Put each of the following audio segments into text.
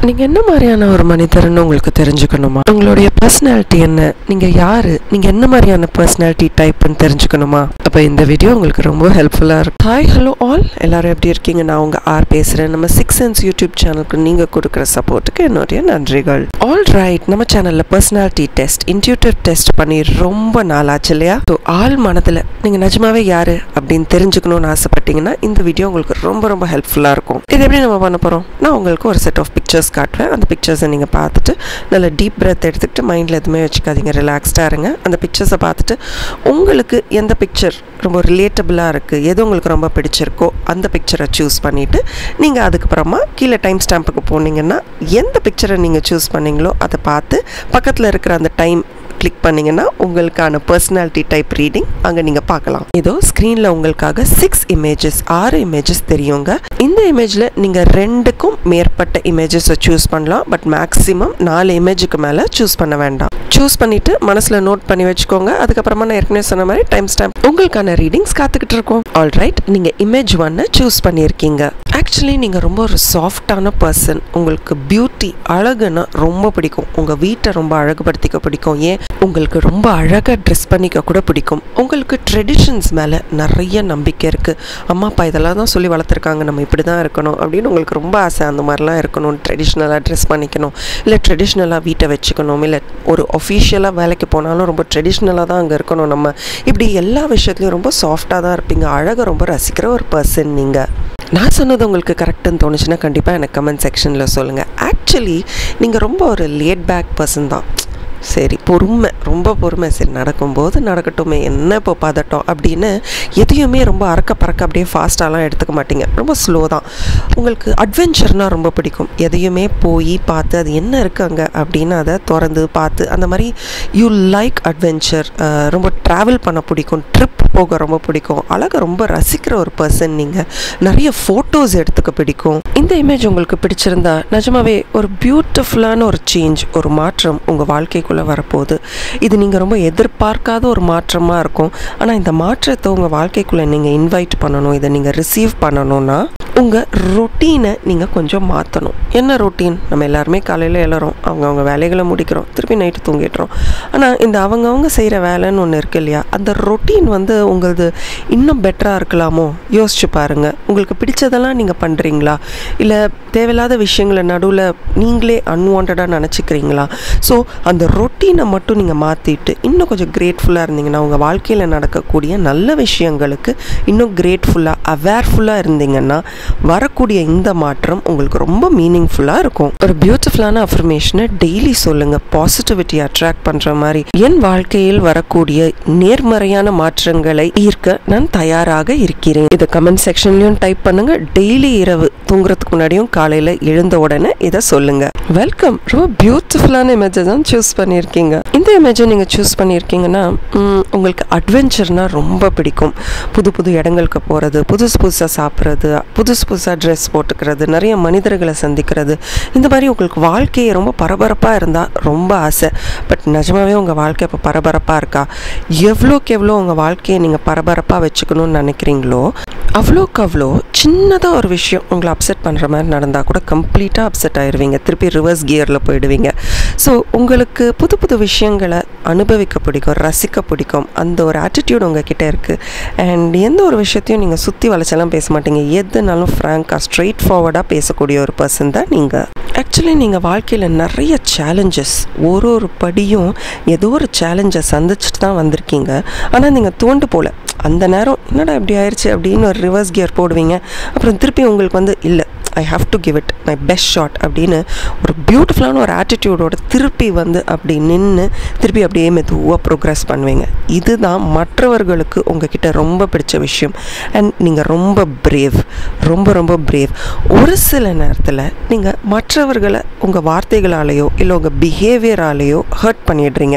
நீங்கள் என்ன மாதிரியான ஒரு மனிதர்னு உங்களுக்கு தெரிஞ்சுக்கணுமா உங்களுடைய பர்சனாலிட்டி என்ன நீங்கள் யார் நீங்கள் என்ன மாதிரியான பர்சனாலிட்டி டைப்னு தெரிஞ்சுக்கணுமா அப்போ இந்த வீடியோ உங்களுக்கு ரொம்ப ஹெல்ப்ஃபுல்லாக இருக்கும் ஹாய் ஹலோ ஆல் எல்லாரும் எப்படி இருக்கீங்க நான் உங்கள் ஆர் பேசுகிறேன் நம்ம சிக்ஸ் சென்ஸ் யூடியூப் சேனலுக்கு நீங்கள் கொடுக்குற சப்போர்ட்டுக்கு என்னுடைய நன்றிகள் ஆல் ரைட் நம்ம சேனலில் பர்சனாலிட்டி டெஸ்ட் இன்ட்யூட்டிவ் டெஸ்ட் பண்ணி ரொம்ப நாள் ஆச்சு இல்லையா ஸோ ஆள் மனதில் நீங்கள் நிஜமாவே யார் அப்படின்னு தெரிஞ்சுக்கணும்னு ஆசைப்பட்டீங்கன்னா இந்த வீடியோ உங்களுக்கு ரொம்ப ரொம்ப ஹெல்ப்ஃபுல்லாக இருக்கும் இது எப்படி நம்ம பண்ண போகிறோம் நான் உங்களுக்கு ஒரு செட் ஆஃப் பிக்சர்ஸ் காட்டுவேன் அந்த பிக்சர்ஸை நீங்கள் பார்த்துட்டு நல்ல டீப் பிரெத் எடுத்துக்கிட்டு மைண்டில் எதுவுமே வச்சுக்காதீங்க ரிலாக்ஸ்டாக இருங்க அந்த பிக்சர்ஸை பார்த்துட்டு உங்களுக்கு எந்த பிக்சர் ரொம்ப ரிலேட்டபிளாக இருக்குது எது உங்களுக்கு ரொம்ப பிடிச்சிருக்கோ அந்த பிக்சரை சூஸ் பண்ணிவிட்டு நீங்கள் அதுக்கப்புறமா கீழே டைம் ஸ்டாம்புக்கு போனீங்கன்னா எந்த பிக்சரை நீங்கள் சூஸ் பண்ணீங்களோ அதை பார்த்து பக்கத்தில் இருக்கிற அந்த டைம் கிளிக் பண்ணிங்கன்னா உங்களுக்கான பர்சனாலிட்டி டைப் ரீடிங் அங்கே நீங்கள் பார்க்கலாம் இதோ ஸ்க்ரீனில் உங்களுக்காக சிக்ஸ் இமேஜஸ் ஆறு இமேஜஸ் தெரியுங்க இந்த இமேஜில் நீங்கள் ரெண்டுக்கும் மேற்பட்ட இமேஜஸை சூஸ் பண்ணலாம் பட் மேக்ஸிமம் நாலு இமேஜுக்கு மேலே சூஸ் பண்ண வேண்டாம் சூஸ் பண்ணிவிட்டு மனசில் நோட் பண்ணி வச்சுக்கோங்க அதுக்கப்புறமா நான் ஏற்கனவே சொன்ன மாதிரி டைம் ஸ்டாம்ப் உங்களுக்கான ரீடிங்ஸ் காத்துக்கிட்டு இருக்கோம் ஆல் ரைட் நீங்கள் இமேஜ் ஒன்னை சூஸ் பண்ணியிருக்கீங்க ஆக்சுவலி நீங்கள் ரொம்ப ஒரு சாஃப்டான பர்சன் உங்களுக்கு பியூட்டி அழகுன்னா ரொம்ப பிடிக்கும் உங்கள் வீட்டை ரொம்ப அழகுபடுத்திக்க பிடிக்கும் ஏன் உங்களுக்கு ரொம்ப அழகாக ட்ரெஸ் பண்ணிக்க கூட பிடிக்கும் உங்களுக்கு ட்ரெடிஷன்ஸ் மேலே நிறைய நம்பிக்கை இருக்குது அம்மா அப்பா இதெல்லாம் தான் சொல்லி வளர்த்துருக்காங்க நம்ம இப்படி தான் இருக்கணும் அப்படின்னு உங்களுக்கு ரொம்ப ஆசை அந்த மாதிரிலாம் இருக்கணும் ட்ரெடிஷ்னலாக ட்ரெஸ் பண்ணிக்கணும் இல்லை ட்ரெடிஷ்னலாக வீட்டை வச்சுக்கணும் இல்லை ஒரு ஒஃபிஷியலாக வேலைக்கு போனாலும் ரொம்ப ட்ரெடிஷ்னலாக தான் அங்கே இருக்கணும் நம்ம இப்படி எல்லா விஷயத்துலையும் ரொம்ப சாஃப்டாக தான் இருப்பீங்க அழகை ரொம்ப ரசிக்கிற ஒரு பர்சன் நீங்கள் நான் சொன்னது உங்களுக்கு கரெக்டுன்னு தோணுச்சுன்னா கண்டிப்பாக எனக்கு கமெண்ட் செக்ஷனில் சொல்லுங்கள் ஆக்சுவலி நீங்கள் ரொம்ப ஒரு லேட் பேக் பர்சன் தான் சரி பொறுமை ரொம்ப பொறுமை சரி நடக்கும்போது நடக்கட்டுமே என்ன இப்போ பதட்டம் அப்படின்னு எதையுமே ரொம்ப அறக்க பறக்க அப்படியே ஃபாஸ்ட்டாலாம் எடுத்துக்க மாட்டீங்க ரொம்ப ஸ்லோ தான் உங்களுக்கு அட்வென்ச்சர்னால் ரொம்ப பிடிக்கும் எதையுமே போய் பார்த்து அது என்ன இருக்குது அங்கே அப்படின்னு அதை திறந்து பார்த்து அந்த மாதிரி யூ லைக் அட்வென்ச்சர் ரொம்ப ட்ராவல் பண்ண பிடிக்கும் ட்ரிப் போக ரொம்ப பிடிக்கும் அழகை ரொம்ப ரசிக்கிற ஒரு பர்சன் நீங்கள் நிறைய ஃபோட்டோஸ் எடுத்துக்க பிடிக்கும் இந்த இமேஜ் உங்களுக்கு பிடிச்சிருந்தா நிஜமாவே ஒரு பியூட்டிஃபுல்லான ஒரு சேஞ்ச் ஒரு மாற்றம் உங்கள் வாழ்க்கைக்குள்ளே வரப்போகுது இது நீங்கள் ரொம்ப எதிர்பார்க்காத ஒரு மாற்றமாக இருக்கும் ஆனால் இந்த மாற்றத்தை உங்கள் வாழ்க்கைக்குள்ளே நீங்கள் இன்வைட் பண்ணணும் இதை நீங்கள் ரிசீவ் பண்ணணும்னா உங்கள் ரொட்டீனை நீங்கள் கொஞ்சம் மாற்றணும் என்ன ரொட்டீன் நம்ம எல்லாருமே காலையில் எழறோம் அவங்கவுங்க வேலைகளை முடிக்கிறோம் திருப்பி நைட்டு தூங்கிடுறோம் ஆனால் இந்த அவங்கவுங்க செய்கிற வேலைன்னு ஒன்று இருக்கு இல்லையா அந்த ரொட்டீன் வந்து உங்களது இன்னும் பெட்டராக இருக்கலாமோ யோசிச்சு பாருங்கள் உங்களுக்கு பிடிச்சதெல்லாம் நீங்கள் பண்ணுறீங்களா இல்லை தேவையில்லாத விஷயங்களை நடுவில் நீங்களே அன்வான்டாக நினச்சிக்கிறீங்களா ஸோ அந்த ரொட்டீனை மட்டும் நீங்கள் மாற்றிட்டு இன்னும் கொஞ்சம் கிரேட்ஃபுல்லாக இருந்தீங்கன்னா உங்கள் வாழ்க்கையில் நடக்கக்கூடிய நல்ல விஷயங்களுக்கு இன்னும் கிரேட்ஃபுல்லாக அவேர்ஃபுல்லாக இருந்தீங்கன்னா வரக்கூடிய இந்த மாற்றம் உங்களுக்கு ரொம்ப மீனிங்ஃபுல்லாக இருக்கும் ஒரு பியூட்டிஃபுல்லான அஃபர்மேஷனை டெய்லி சொல்லுங்கள் பாசிட்டிவிட்டி அட்ராக்ட் பண்ணுற மாதிரி என் வாழ்க்கையில் வரக்கூடிய நேர்மறையான மாற்றங்களை ஈர்க்க நான் தயாராக இருக்கிறேன் இதை கமெண்ட் செக்ஷன்லையும் டைப் பண்ணுங்க டெய்லி இரவு தூங்குறதுக்கு முன்னாடியும் காலையில் எழுந்த உடனே இதை சொல்லுங்க வெல்கம் ரொம்ப பியூட்டிஃபுல்லான இமேஜை தான் சூஸ் பண்ணியிருக்கீங்க இந்த இமேஜை நீங்கள் சூஸ் பண்ணியிருக்கீங்கன்னா ம், உங்களுக்கு அட்வென்ச்சர்னால் ரொம்ப பிடிக்கும் புது புது இடங்களுக்கு போகிறது புதுசு புதுசாக சாப்பிட்றது புதுசு புதுசாக ட்ரெஸ் போட்டுக்கிறது நிறைய மனிதர்களை சந்திக்கிறது இந்த மாதிரி உங்களுக்கு வாழ்க்கையை ரொம்ப பரபரப்பாக இருந்தால் ரொம்ப ஆசை பட் நிஜமாவே உங்கள் வாழ்க்கை இப்போ பரபரப்பாக இருக்கா எவ்வளோக்கு எவ்வளோ உங்கள் வாழ்க்கையை நீங்கள் பரபரப்பாக வச்சுக்கணும்னு நினைக்கிறீங்களோ அவ்வளோக்கு அவ்வளோ சின்னதாக ஒரு விஷயம் உங்களை அப்செட் பண்ணுற மாதிரி நடந்தால் கூட கம்ப்ளீட்டாக அப்செட் ஆயிடுவீங்க திருப்பி ரிவர்ஸ் கியரில் போயிடுவீங்க ஸோ உங்களுக்கு புது புது விஷயங்களை அனுபவிக்க பிடிக்கும் ரசிக்க பிடிக்கும் அந்த ஒரு ஆட்டிடியூட் உங்ககிட்ட இருக்குது அண்ட் எந்த ஒரு விஷயத்தையும் நீங்கள் சுற்றி வளைச்செல்லாம் பேச மாட்டீங்க எதுனாலும் ஃப்ராங்காக ஸ்ட்ரெயிட் ஃபார்வர்டாக பேசக்கூடிய ஒரு பர்சன் தான் நீங்கள் ஆக்சுவலி நீங்கள் வாழ்க்கையில் நிறைய சேலஞ்சஸ் ஒரு ஒரு படியும் ஏதோ ஒரு சேலஞ்சை சந்திச்சுட்டு தான் வந்திருக்கீங்க ஆனால் நீங்கள் தோண்டு போல அந்த நேரம் என்னடா இப்படி ஆயிடுச்சு அப்படின்னு ஒரு ரிவர்ஸ் கியர் போடுவீங்க அப்புறம் திருப்பி உங்களுக்கு வந்து இல்லை I have to give it my best shot அப்படின்னு ஒரு பியூட்டிஃபுல்லான ஒரு ஆட்டிடியூடோட திருப்பி வந்து அப்படி நின்று திருப்பி அப்படியே மெதுவாக ப்ரோக்ரஸ் பண்ணுவீங்க இதுதான் மற்றவர்களுக்கு உங்ககிட்ட ரொம்ப பிடிச்ச விஷயம் அண்ட் நீங்கள் ரொம்ப பிரேவ் ரொம்ப ரொம்ப பிரேவ் ஒரு சில நேரத்தில் நீங்கள் மற்றவர்களை உங்கள் வார்த்தைகளாலேயோ இல்லை உங்கள் பிஹேவியராலேயோ ஹர்ட் பண்ணிடுறீங்க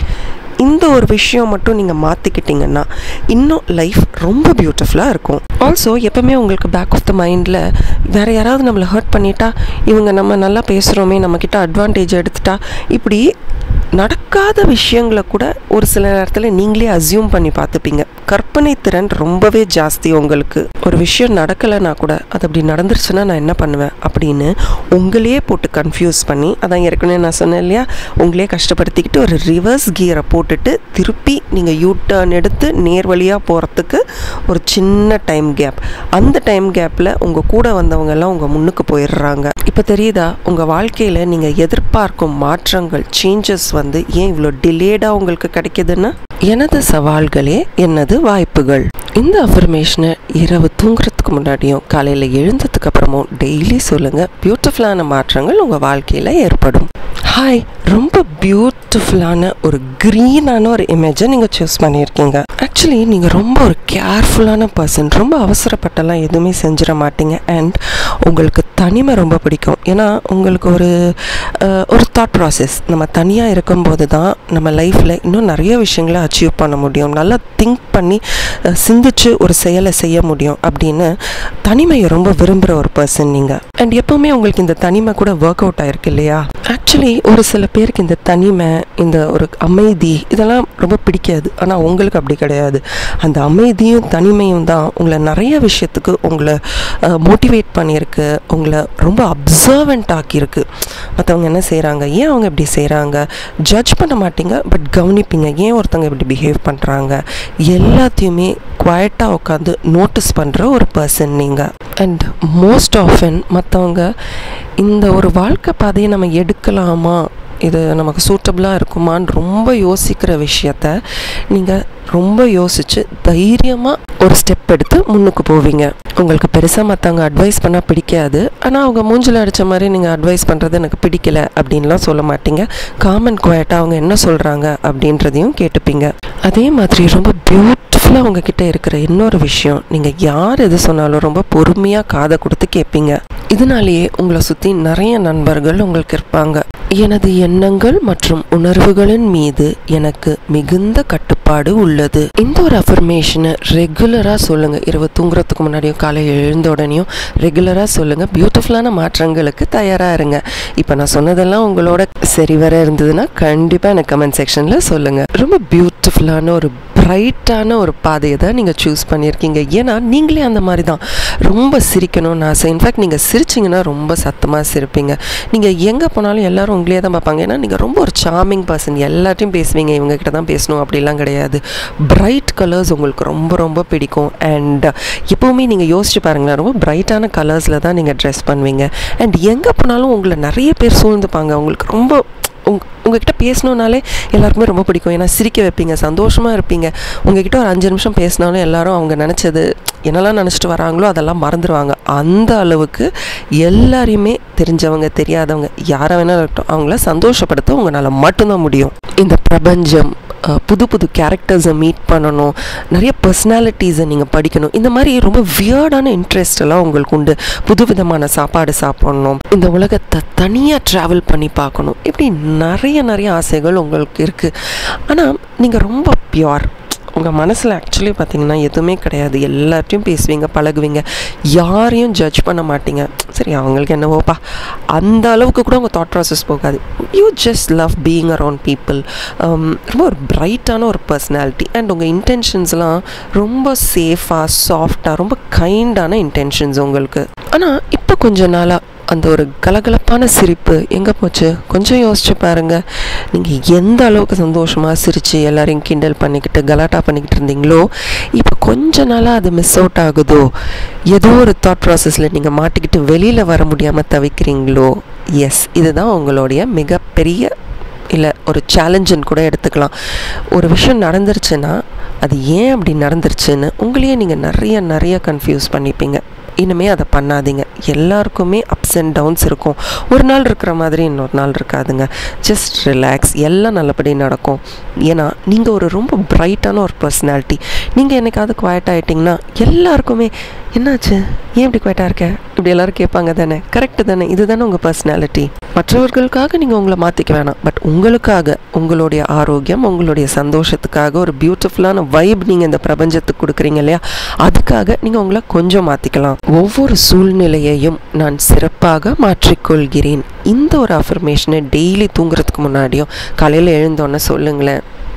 இந்த ஒரு விஷயம் மட்டும் நீங்கள் மாற்றிக்கிட்டிங்கன்னா இன்னும் லைஃப் ரொம்ப பியூட்டிஃபுல்லாக இருக்கும் ஆல்சோ எப்பவுமே உங்களுக்கு பேக் ஆஃப் த மைண்டில் வேறு யாராவது நம்மளை ஹர்ட் பண்ணிட்டா இவங்க நம்ம நல்லா பேசுகிறோமே நம்மக்கிட்ட அட்வான்டேஜ் எடுத்துட்டா இப்படி நடக்காத விஷயங்களை கூட ஒரு சில நேரத்தில் நீங்களே அசியூம் பண்ணி பார்த்துப்பீங்க கற்பனை திறன் ரொம்பவே ஜாஸ்தி உங்களுக்கு ஒரு விஷயம் நடக்கலைன்னா கூட அது அப்படி நடந்துருச்சுன்னா நான் என்ன பண்ணுவேன் அப்படின்னு உங்களையே போட்டு கன்ஃபியூஸ் பண்ணி அதான் ஏற்கனவே நான் சொன்னேன் இல்லையா உங்களே கஷ்டப்படுத்திக்கிட்டு ஒரு ரிவர்ஸ் கியரை போட்டுட்டு திருப்பி நீங்கள் யூ டர்ன் எடுத்து நேர் வழியாக போகிறதுக்கு ஒரு சின்ன டைம் கேப் அந்த டைம் கேப்பில் உங்கள் கூட வந்தவங்க எல்லாம் உங்கள் முன்னுக்கு போயிடுறாங்க இப்போ தெரியுதா உங்கள் வாழ்க்கையில் நீங்கள் எதிர்பார்க்கும் மாற்றங்கள் சேஞ்சஸ் வந்து ஏன் இவ்வளோ டிலேடாக உங்களுக்கு கிடைக்குதுன்னு எனது சவால்களே எனது வாய்ப்புகள் இந்த அஃபர்மேஷனை இரவு தூங்குறதுக்கு முன்னாடியும் காலையில் எழுந்ததுக்கு அப்புறமும் டெய்லி சொல்லுங்கள் பியூட்டிஃபுல்லான மாற்றங்கள் உங்கள் வாழ்க்கையில் ஏற்படும் ஹாய் ரொம்ப பியூட்டிஃபுல்லான ஒரு க்ரீனான ஒரு இமேஜை நீங்கள் சூஸ் பண்ணியிருக்கீங்க ஆக்சுவலி நீங்கள் ரொம்ப ஒரு கேர்ஃபுல்லான பர்சன் ரொம்ப அவசரப்பட்டெல்லாம் எதுவுமே செஞ்சிட மாட்டீங்க அண்ட் உங்களுக்கு தனிமை ரொம்ப பிடிக்கும் ஏன்னா உங்களுக்கு ஒரு அஹ், ஒரு தாட் ப்ராசஸ் நம்ம தனியாக இருக்கும்போது தான் நம்ம லைஃப்பில் இன்னும் நிறைய விஷயங்களை அச்சீவ் பண்ண முடியும் நல்லா திங்க் பண்ணி அஹ், சிந்திச்சு ஒரு செயலை செய்ய முடியும் அப்படின்னு தனிமையை ரொம்ப விரும்புகிற ஒரு பர்சன் நீங்கள் அண்ட் எப்போவுமே உங்களுக்கு இந்த தனிமை கூட ஒர்க் அவுட் ஆயிருக்கு இல்லையா ஆக்சுவலி ஒரு சில பேருக்கு இந்த தனிமை இந்த ஒரு அமைதி இதெல்லாம் ரொம்ப பிடிக்காது ஆனால் உங்களுக்கு அப்படி கிடையாது அந்த அமைதியும் தனிமையும் தான் உங்களை நிறைய விஷயத்துக்கு உங்களை மோட்டிவேட் பண்ணியிருக்கு உங்களை ரொம்ப அப்சர்வன்ட் ஆக்கியிருக்கு மற்றவங்க என்ன செய்கிறாங்க ஏன் அவங்க இப்படி செய்கிறாங்க ஜட்ஜ் பண்ண மாட்டீங்க பட் கவனிப்பீங்க ஏன் ஒருத்தவங்க இப்படி பிஹேவ் பண்ணுறாங்க எல்லாத்தையுமே குவாய்ட்டாக உட்காந்து நோட்டீஸ் பண்ணுற ஒரு பர்சன் நீங்கள் அண்ட் மோஸ்ட் ஆஃபன் மற்றவங்க இந்த ஒரு வாழ்க்கை பாதையை நம்ம எடுக்கலாமா இது நமக்கு சூட்டபுளாக இருக்குமான்னு ரொம்ப யோசிக்கிற விஷயத்த நீங்கள் ரொம்ப யோசித்து தைரியமாக ஒரு ஸ்டெப் எடுத்து முன்னுக்கு போவீங்க உங்களுக்கு பெருசாக மற்றவங்க அட்வைஸ் பண்ணால் பிடிக்காது ஆனால் அவங்க மூஞ்சில் அடித்த மாதிரி நீங்கள் அட்வைஸ் பண்ணுறது எனக்கு பிடிக்கல அப்படின்லாம் சொல்ல மாட்டீங்க காமன் குவாய்ட்டாக அவங்க என்ன சொல்கிறாங்க அப்படின்றதையும் கேட்டுப்பீங்க அதே மாதிரி ரொம்ப பியூட்டிஃபுல்லாக உங்ககிட்ட இருக்கிற இன்னொரு விஷயம் நீங்கள் யார் எது சொன்னாலும் ரொம்ப பொறுமையாக காதை கொடுத்து கேட்பீங்க இதனாலேயே உங்களை சுற்றி நிறைய நண்பர்கள் உங்களுக்கு இருப்பாங்க எனது எண்ணங்கள் மற்றும் உணர்வுகளின் மீது எனக்கு மிகுந்த கட்டுப்பாடு உள்ளது இந்த ஒரு அஃபர்மேஷனை ரெகுலராக சொல்லுங்கள் இரவு தூங்குறதுக்கு முன்னாடியும் காலை எழுந்த உடனேயும் ரெகுலராக சொல்லுங்கள் பியூட்டிஃபுல்லான மாற்றங்களுக்கு தயாராக இருங்க இப்போ நான் சொன்னதெல்லாம் உங்களோட சரி வர இருந்ததுன்னா கண்டிப்பாக எனக்கு கமெண்ட் செக்ஷனில் சொல்லுங்கள் ரொம்ப பியூட்டிஃபுல்லான ஒரு பிரைட்டான ஒரு பாதையை தான் நீங்கள் சூஸ் பண்ணியிருக்கீங்க ஏன்னா நீங்களே அந்த மாதிரி தான் ரொம்ப சிரிக்கணும்னு ஆசை இன்ஃபேக்ட் நீங்கள் சிரிச்சிங்கன்னா ரொம்ப சத்தமாக சிரிப்பீங்க நீங்கள் எங்கே போனாலும் எல்லாரும் உங்களே தான் பார்ப்பாங்க ஏன்னா நீங்கள் ரொம்ப ஒரு சார்மிங் பர்சன் எல்லாத்தையும் பேசுவீங்க இவங்க கிட்ட தான் பேசணும் அப்படிலாம் கிடையாது பிரைட் கலர்ஸ் உங்களுக்கு ரொம்ப ரொம்ப பிடிக்கும் அண்ட் எப்போவுமே நீங்கள் யோசிச்சு பாருங்களேன் ரொம்ப பிரைட்டான கலர்ஸில் தான் நீங்கள் ட்ரெஸ் பண்ணுவீங்க அண்ட் எங்கே போனாலும் உங்களை நிறைய பேர் சூழ்ந்துப்பாங்க உங்களுக்கு ரொம்ப உங் உங்ககிட்ட பேசணுன்னாலே எல்லாருக்குமே ரொம்ப பிடிக்கும் ஏன்னா சிரிக்க வைப்பீங்க சந்தோஷமாக இருப்பீங்க உங்ககிட்ட ஒரு அஞ்சு நிமிஷம் பேசினாலும் எல்லாரும் அவங்க நினச்சது என்னெல்லாம் நினச்சிட்டு வராங்களோ அதெல்லாம் மறந்துடுவாங்க அந்த அளவுக்கு எல்லாரையுமே தெரிஞ்சவங்க தெரியாதவங்க யாரை வேணாலும் இருக்கட்டும் அவங்கள சந்தோஷப்படுத்த உங்களால் மட்டும்தான் முடியும் இந்த பிரபஞ்சம் அஹ், புது புது கேரக்டர்ஸை மீட் பண்ணணும் நிறைய பர்சனாலிட்டிஸை நீங்கள் படிக்கணும் இந்த மாதிரி ரொம்ப வியர்டான இன்ட்ரெஸ்ட் எல்லாம் உங்களுக்கு உண்டு புது விதமான சாப்பாடு சாப்பிடணும் இந்த உலகத்தை தனியாக ட்ராவல் பண்ணி பார்க்கணும் இப்படி நிறைய நிறைய ஆசைகள் உங்களுக்கு இருக்குது ஆனால் நீங்கள் ரொம்ப பியோர் உங்கள் மனசில் ஆக்சுவலி பார்த்தீங்கன்னா எதுவுமே கிடையாது எல்லார்ட்டையும் பேசுவீங்க பழகுவீங்க யாரையும் ஜட்ஜ் பண்ண மாட்டீங்க சரி அவங்களுக்கு என்னவோப்பா அந்த அளவுக்கு கூட உங்கள் தாட் ப்ராசஸ் போகாது you just love being around people ரொம்ப ஒரு பிரைட்டான ஒரு பர்சனாலிட்டி அண்ட் உங்கள் இன்டென்ஷன்ஸ்லாம் ரொம்ப சேஃபாக சாஃப்டாக ரொம்ப கைண்டான இன்டென்ஷன்ஸ் உங்களுக்கு ஆனால் இப்போ கொஞ்ச நாளாக அந்த ஒரு கலகலப்பான சிரிப்பு எங்கே போச்சு கொஞ்சம் யோசிச்சு பாருங்கள் நீங்கள் எந்த அளவுக்கு சந்தோஷமாக சிரித்து எல்லாரையும் கிண்டல் பண்ணிக்கிட்டு கலாட்டா பண்ணிக்கிட்டு இருந்தீங்களோ இப்போ கொஞ்ச நாளாக அது மிஸ் அவுட் ஆகுதோ ஏதோ ஒரு தாட் ப்ராசஸில் நீங்கள் மாட்டிக்கிட்டு வெளியில் வர முடியாமல் தவிக்கிறீங்களோ எஸ் இதுதான் உங்களுடைய மிகப்பெரிய இல்லை ஒரு சேலஞ்சுன்னு கூட எடுத்துக்கலாம் ஒரு விஷயம் நடந்துருச்சுன்னா அது ஏன் அப்படி நடந்துருச்சுன்னு உங்களையே நீங்கள் நிறைய நிறைய கன்ஃபியூஸ் பண்ணிப்பீங்க இனிமே அதை பண்ணாதீங்க எல்லாருக்குமே அப்ஸ் அண்ட் டவுன்ஸ் இருக்கும் ஒரு நாள் இருக்கிற மாதிரி இன்னொரு நாள் இருக்காதுங்க ஜஸ்ட் ரிலாக்ஸ் எல்லாம் நல்லபடி நடக்கும் ஏன்னா நீங்கள் ஒரு ரொம்ப பிரைட்டான ஒரு பர்சனாலிட்டி நீங்கள் என்னைக்காவது குவாய்ட் ஆகிட்டிங்கன்னா எல்லாருக்குமே என்னாச்சு ஏன் இப்படி குவாய்ட்டாக இருக்க இப்படி எல்லாரும் கேட்பாங்க தானே கரெக்டு தானே இதுதானே உங்கள் பர்சனாலிட்டி மற்றவர்களுக்காக நீங்கள் உங்களை மாற்றிக்க வேணாம் பட் உங்களுக்காக உங்களுடைய ஆரோக்கியம் உங்களுடைய சந்தோஷத்துக்காக ஒரு பியூட்டிஃபுல்லான வைப் நீங்கள் இந்த பிரபஞ்சத்துக்கு கொடுக்குறீங்க இல்லையா அதுக்காக நீங்கள் உங்களை கொஞ்சம் மாற்றிக்கலாம் ஒவ்வொரு சூழ்நிலையையும் நான் சிறப்பாக மாற்றிக்கொள்கிறேன் இந்த ஒரு அஃபர்மேஷனை டெய்லி தூங்குறதுக்கு முன்னாடியும் காலையில் எழுந்தோன்னே சொல்லுங்களேன்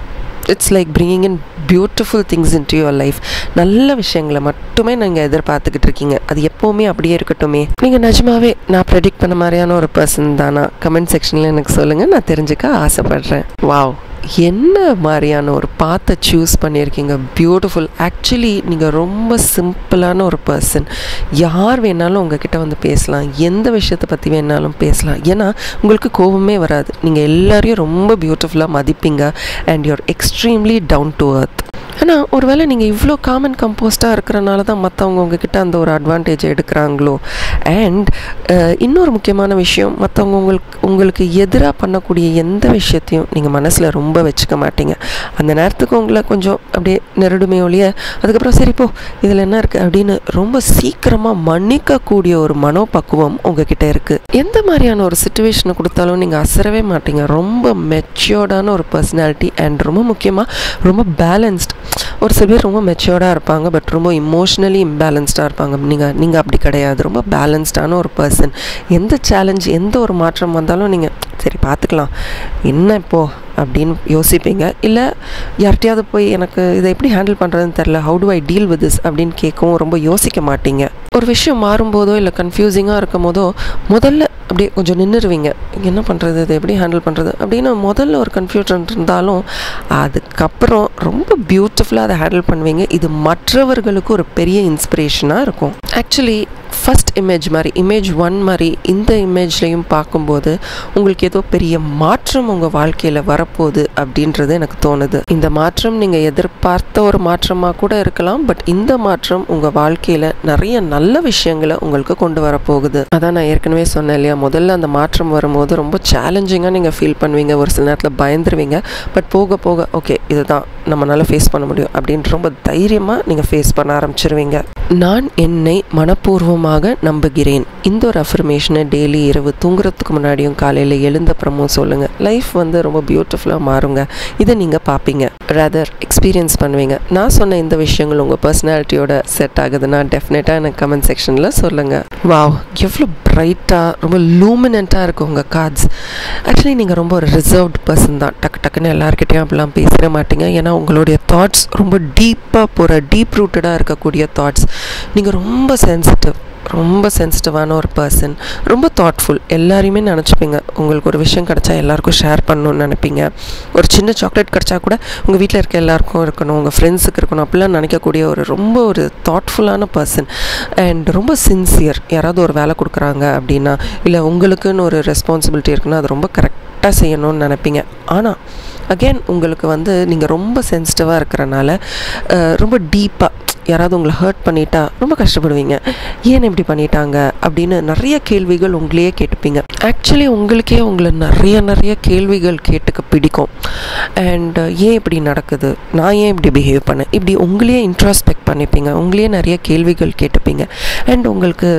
it's like bringing in beautiful things in to your life நல்ல விஷயங்களை மட்டுமே நீங்கள் எதிர்பார்த்துக்கிட்டு இருக்கீங்க அது எப்போவுமே அப்படியே இருக்கட்டுமே நீங்கள் நிஜமாவே நான் ப்ரெடிக்ட் பண்ண மாதிரியான ஒரு பர்சன் தானா கமெண்ட் செக்ஷனில் எனக்கு சொல்லுங்கள் நான் தெரிஞ்சுக்க ஆசைப்பட்றேன் வாவ் என்ன மாதிரியான ஒரு பாத்தை சூஸ் பண்ணியிருக்கீங்க பியூட்டிஃபுல் ஆக்சுவலி நீங்கள் ரொம்ப சிம்பிளான ஒரு பர்சன் யார் வேணாலும் உங்ககிட்ட வந்து பேசலாம் எந்த விஷயத்தை பற்றி வேணாலும் பேசலாம் ஏன்னா உங்களுக்கு கோபமே வராது நீங்கள் எல்லாரையும் ரொம்ப பியூட்டிஃபுல்லாக மதிப்பீங்க and you're extremely down to earth ஆனால் ஒருவேளை நீங்கள் இவ்வளோ காமன் கம்போஸ்டாக இருக்கிறனால தான் மற்றவங்க உங்ககிட்ட அந்த ஒரு அட்வான்டேஜ் எடுக்கிறாங்களோ அண்ட் இன்னொரு முக்கியமான விஷயம் மற்றவங்க உங்களுக்கு உங்களுக்கு எதிராக பண்ணக்கூடிய எந்த விஷயத்தையும் நீங்கள் மனசில் ரொம்ப வச்சுக்க மாட்டீங்க அந்த நேரத்துக்கு உங்களை கொஞ்சம் அப்படியே நெருடுமே ஒழிய அதுக்கப்புறம் சரி போ இதில் என்ன இருக்குது அப்படின்னு ரொம்ப சீக்கிரமாக மன்னிக்கக்கூடிய ஒரு மனோபக்குவம் உங்ககிட்ட இருக்குது எந்த மாதிரியான ஒரு சுச்சுவேஷனை கொடுத்தாலும் நீங்கள் அசரவே மாட்டீங்க ரொம்ப மெச்சோர்டான ஒரு பர்சனாலிட்டி அண்ட் ரொம்ப முக்கியமாக ரொம்ப பேலன்ஸ்ட் ஒரு சில பேர் ரொம்ப மெச்சோர்டாக இருப்பாங்க பட் ரொம்ப இமோஷ்னலி இம்பேலன்ஸ்டாக இருப்பாங்க நீங்கள் நீங்கள் அப்படி கிடையாது ரொம்ப பேலன்ஸ்டான ஒரு பர்சன் எந்த சேலஞ்ச் எந்த ஒரு மாற்றம் வந்தாலும் நீங்கள் சரி பார்த்துக்கலாம் என்ன இப்போது அப்படின்னு யோசிப்பீங்க இல்லை யார்கிட்டயாவது போய் எனக்கு இதை எப்படி ஹேண்டில் பண்ணுறதுன்னு தெரில how to I deal with this அப்படின்னு கேட்கவும் ரொம்ப யோசிக்க மாட்டீங்க ஒரு விஷயம் மாறும்போதோ இல்லை கன்ஃபியூசிங்காக இருக்கும் போதோ முதல்ல அப்படியே கொஞ்சம் நின்றுருவீங்க என்ன பண்ணுறது இதை எப்படி ஹேண்டில் பண்ணுறது அப்படின்னு முதல்ல ஒரு கன்ஃபியூஷன் இருந்தாலும் அதுக்கப்புறம் ரொம்ப பியூட்டிஃபுல்லாக அதை ஹேண்டில் பண்ணுவீங்க இது மற்றவர்களுக்கு ஒரு பெரிய இன்ஸ்பிரேஷனாக இருக்கும் ஆக்சுவலி ஃபஸ்ட் இமேஜ் மாதிரி இமேஜ் ஒன் மாதிரி இந்த இமேஜ்லேயும் பார்க்கும்போது உங்களுக்கு ஏதோ பெரிய மாற்றம் உங்கள் வாழ்க்கையில் வரப்போகுது அப்படின்றது எனக்கு தோணுது இந்த மாற்றம் நீங்கள் எதிர்பார்த்த ஒரு மாற்றமாக கூட இருக்கலாம் பட் இந்த மாற்றம் உங்கள் வாழ்க்கையில் நிறைய நல்ல விஷயங்களை உங்களுக்கு கொண்டு வரப்போகுது அதான் நான் ஏற்கனவே சொன்னேன் இல்லையா முதல்ல அந்த மாற்றம் வரும்போது ரொம்ப சேலஞ்சிங்காக நீங்கள் ஃபீல் பண்ணுவீங்க ஒரு சில நேரத்தில் பயந்துருவீங்க பட் போக போக ஓகே இதுதான் நம்மளால் ஃபேஸ் பண்ண முடியும் அப்படின்னு ரொம்ப தைரியமாக நீங்கள் ஃபேஸ் பண்ண ஆரம்பிச்சிருவீங்க நான் என்னை மனப்பூர்வமாக நம்புகிறேன் இந்த ஒரு அஃபர்மேஷனை டெய்லி இரவு தூங்குறதுக்கு முன்னாடியும் காலையில் எழுந்தப்புறமும் சொல்லுங்கள் லைஃப் வந்து ரொம்ப பியூட்டிஃபுல்லாக மாறுங்க இதை நீங்கள் பார்ப்பீங்க ரதர் எக்ஸ்பீரியன்ஸ் பண்ணுவீங்க நான் சொன்ன இந்த விஷயங்கள் உங்கள் பர்சனாலிட்டியோட செட் ஆகுதுன்னா டெஃபினட்டாக எனக்கு கமெண்ட் செக்ஷனில் சொல்லுங்கள் வாவ் எவ்வளோ பிரைட்டாக ரொம்ப லூமினண்ட்டாக இருக்கும் உங்கள் கார்ட்ஸ் ஆக்சுவலி நீங்கள் ரொம்ப ஒரு ரிசர்வ்ட் பர்சன் தான் டக்கு டக்குன்னு எல்லாருக்கிட்டையும் அப்படிலாம் பேசிட மாட்டீங்க ஏன்னா உங்களுடைய தாட்ஸ் ரொம்ப டீப்பாக போகிற டீப் ரூட்டடாக இருக்கக்கூடிய தாட்ஸ் நீங்கள் ரொம்ப சென்சிட்டிவ் ரொம்ப சென்சிட்டிவான ஒரு பர்சன் ரொம்ப தாட்ஃபுல் எல்லாரையுமே நினச்சிப்பீங்க உங்களுக்கு ஒரு விஷயம் கிடச்சா எல்லாருக்கும் ஷேர் பண்ணணும்னு நினைப்பீங்க ஒரு சின்ன சாக்லேட் கிடச்சா கூட உங்கள் வீட்டில் இருக்க எல்லாருக்கும் இருக்கணும் உங்கள் ஃப்ரெண்ட்ஸுக்கு இருக்கணும் அப்படிலாம் நினைக்கக்கூடிய ஒரு ரொம்ப ஒரு தாட்ஃபுல்லான பர்சன் அண்ட் ரொம்ப சின்சியர் யாராவது ஒரு வேலை கொடுக்குறாங்க அப்படின்னா இல்லை உங்களுக்குன்னு ஒரு ரெஸ்பான்சிபிலிட்டி இருக்குன்னா அது ரொம்ப கரெக்டாக செய்யணும்னு நினைப்பீங்க ஆனால் அகெயின் உங்களுக்கு வந்து நீங்கள் ரொம்ப சென்சிட்டிவாக இருக்கிறனால ரொம்ப டீப்பாக யாராவது உங்களை ஹர்ட் பண்ணிட்டா ரொம்ப கஷ்டப்படுவீங்க ஏன் இப்படி பண்ணிட்டாங்க அப்படின்னு நிறைய கேள்விகள் உங்களையே கேட்டுப்பீங்க ஆக்சுவலி உங்களுக்கே உங்களை நிறைய நிறைய கேள்விகள் கேட்டுக்க பிடிக்கும் அண்ட் ஏன் இப்படி நடக்குது நான் ஏன் இப்படி பிஹேவ் பண்ணேன் இப்படி உங்களையே இன்ட்ராஸ்பெக்ட் பண்ணிப்பீங்க உங்களையே நிறைய கேள்விகள் கேட்டுப்பீங்க அண்ட் உங்களுக்கு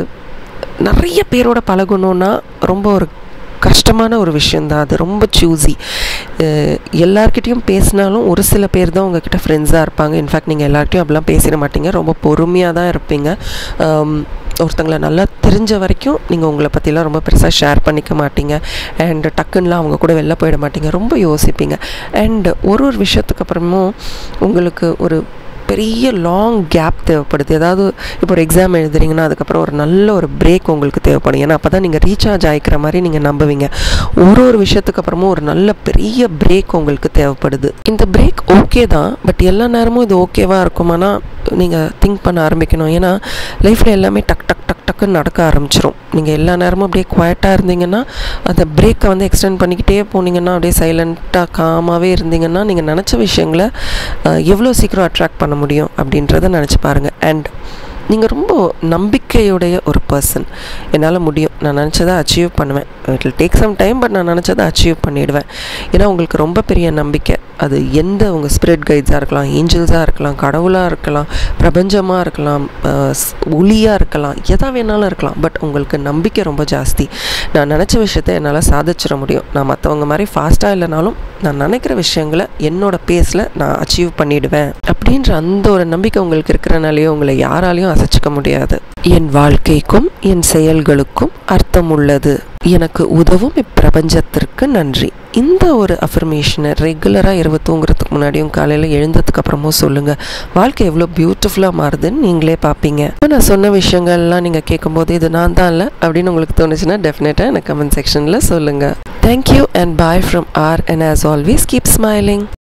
நிறைய பேரோட பழகணுன்னா ரொம்ப ஒரு கஷ்டமான ஒரு விஷயந்தான் அது ரொம்ப சூஸி எல்லார்கிட்டேயும் பேசினாலும் ஒரு சில பேர் தான் உங்ககிட்ட ஃப்ரெண்ட்ஸாக இருப்பாங்க இன்ஃபேக்ட் நீங்கள் எல்லார்கிட்டையும் அப்படிலாம் பேசிட மாட்டீங்க ரொம்ப பொறுமையாக தான் இருப்பீங்க ஒருத்தங்களை நல்லா தெரிஞ்ச வரைக்கும் நீங்கள் உங்களை பற்றிலாம் ரொம்ப பெருசாக ஷேர் பண்ணிக்க மாட்டீங்க அண்ட் டக்குன்னெலாம் அவங்க கூட வெளில போயிட மாட்டீங்க ரொம்ப யோசிப்பீங்க அண்ட் ஒரு ஒரு விஷயத்துக்கு அப்புறமும் உங்களுக்கு ஒரு பெரிய லாங் கேப் தேவைப்படுது ஏதாவது இப்போ ஒரு எக்ஸாம் எழுதுறீங்கன்னா அதுக்கப்புறம் ஒரு நல்ல ஒரு பிரேக் உங்களுக்கு தேவைப்படும் ஏன்னா அப்போ தான் நீங்கள் ரீசார்ஜ் ஆகிக்கிற மாதிரி நீங்கள் நம்புவீங்க ஒரு ஒரு விஷயத்துக்கு அப்புறமும் ஒரு நல்ல பெரிய பிரேக் உங்களுக்கு தேவைப்படுது இந்த பிரேக் ஓகே தான் பட் எல்லா நேரமும் இது ஓகேவாக இருக்குமானா நீங்கள் திங்க் பண்ண ஆரம்பிக்கணும் ஏன்னா லைஃப்பில் எல்லாமே டக் டக் டக் டக்குன்னு நடக்க ஆரம்பிச்சிரும் நீங்கள் எல்லா நேரமும் அப்படியே குவாய்ட்டாக இருந்தீங்கன்னா அந்த பிரேக்கை வந்து எக்ஸ்டெண்ட் பண்ணிக்கிட்டே போனீங்கன்னா அப்படியே சைலண்ட்டாக காமாகவே இருந்தீங்கன்னா நீங்கள் நினச்ச விஷயங்களை எவ்வளோ சீக்கிரம் அட்ராக்ட் பண்ண முடியும் அப்படின்றத நினச்சி பாருங்கள் அண்ட் நீங்கள் ரொம்ப நம்பிக்கையுடைய ஒரு பர்சன் என்னால் முடியும் நான் நினச்சதை அச்சீவ் பண்ணுவேன் it will take some time but நான் நினச்சதை அச்சீவ் பண்ணிவிடுவேன் ஏன்னா உங்களுக்கு ரொம்ப பெரிய நம்பிக்கை அது எந்த உங்கள் ஸ்பிரிட் கைட்ஸாக இருக்கலாம் ஏஞ்சல்ஸாக இருக்கலாம் கடவுளாக இருக்கலாம் பிரபஞ்சமாக இருக்கலாம் ஒளியாக இருக்கலாம் எதாக வேணாலும் இருக்கலாம் பட் உங்களுக்கு நம்பிக்கை ரொம்ப ஜாஸ்தி நான் நினச்ச விஷயத்த என்னால் சாதிச்சிட முடியும் நான் மற்றவங்க மாதிரி ஃபாஸ்ட்டாக இல்லைனாலும் நான் நினைக்கிற விஷயங்களை என்னோட பேஸில் நான் அச்சீவ் பண்ணிவிடுவேன் அப்படின்ற அந்த ஒரு நம்பிக்கை உங்களுக்கு இருக்கிறனாலேயோ உங்களை யாராலையும் அசைச்சிக்க முடியாது என் வாழ்க்கைக்கும் என் செயல்களுக்கும் அர்த்தம் உள்ளது எனக்கு உதவும் இப்பிரபஞ்சத்திற்கு நன்றி இந்த ஒரு அஃபர்மேஷனை ரெகுலராக இரவு தூங்குறதுக்கு முன்னாடியும் காலையில் எழுந்ததுக்கு அப்புறமும் சொல்லுங்கள் வாழ்க்கை எவ்வளோ பியூட்டிஃபுல்லாக மாறுதுன்னு நீங்களே பார்ப்பீங்க இப்ப நான் சொன்ன விஷயங்கள்லாம் நீங்கள் கேட்கும்போது இது நான் தான் இல்லை அப்படின்னு உங்களுக்கு தோணுச்சுன்னா டெஃபினட்டாக எனக்கு கமெண்ட் செக்ஷனில் சொல்லுங்கள் thank you and bye from R and as always keep smiling